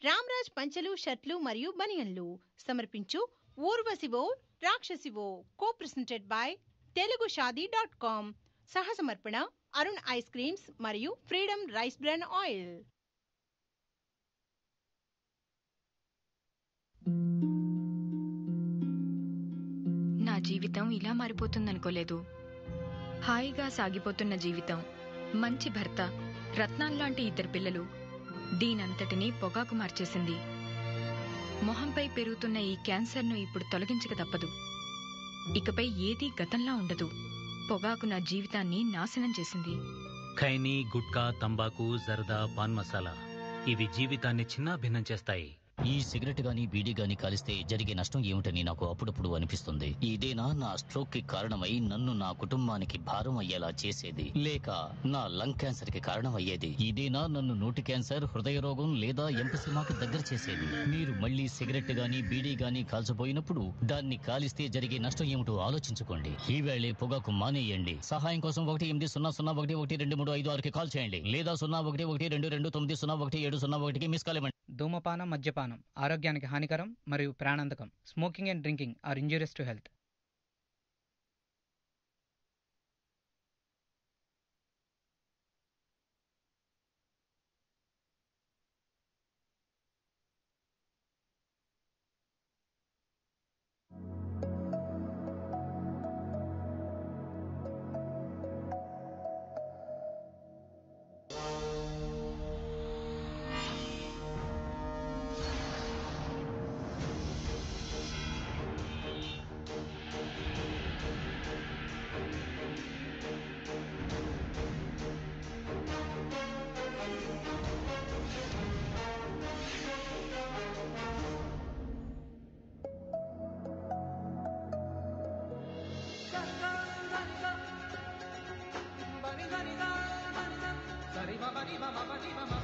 రామ్రాజ్ పంచలు షర్ట్లు మరియు బనియన్లు సమర్పించు Urvasivo Rakshasivo co presented by Telugu Shaadi dot com సహసమర్పణ అరుణ్ ఐస్ క్రీమ్స్ మరియు ఫ్రీడమ్ రైస్ బ్రాన్ ఆయిల్ నా జీవితం ఇలా మారిపోతుందనుకోలేదు హాయిగా సాగిపోతున్న జీవితం మంచి భర్త రత్నాల్లాంటి ఇద్దరు పిల్లలు దీనంతటినీ పొగాకు మార్చేసింది మొహంపై పెరుగుతున్న ఈ క్యాన్సర్ను ఇప్పుడు తొలగించక తప్పదు ఇకపై ఏదీ గతంలా ఉండదు పొగాకు నా జీవితాన్ని నాశనం చేసింది ఖైనీ గుట్కా తంబాకు జర్దా పాన్ మసాలా ఇవి జీవితాన్ని చిన్నాభిన్నం చేస్తాయి ఈ సిగరెట్ గాని బీడీ గాని కాలిస్తే జరిగే నష్టం ఏమిటని నాకు అప్పుడప్పుడు అనిపిస్తుంది ఇదేనా నా స్ట్రోక్ కి కారణమై నన్ను నా కుటుంబానికి భారం అయ్యేలా చేసేది లేక నా లంగ్ క్యాన్సర్ కి కారణం అయ్యేది ఇదేనా నన్ను నోటి క్యాన్సర్ హృదయ రోగం లేదా ఎంపసిమాకి దగ్గర చేసేది మీరు మళ్ళీ సిగరెట్ గాని బీడీ గాని కాల్చబోయినప్పుడు దాన్ని కాలిస్తే జరిగే నష్టం ఏమిటో ఆలోచించుకోండి ఈ వేళే పొగాకు మానేయండి సహాయం కోసం ఒకటి ఎనిమిది సున్నా సున్నా ఒకటి ఒకటి రెండు మూడు ఐదు ఆరుకి కాల్ చేయండి లేదా సున్నా ఒకటి ఒకటి రెండు రెండు తొమ్మిది సున్నా ఒకటి ఏడు సున్నా ఒకటికి మిస్ కాల్ ఇవ్వండి ధూమపానం మద్యపానం ఆరోగ్యానికి హానికరం మరియు ప్రాణాంతకం smoking and drinking are injurious to health Sari ma ba di ba ma ba di ba ma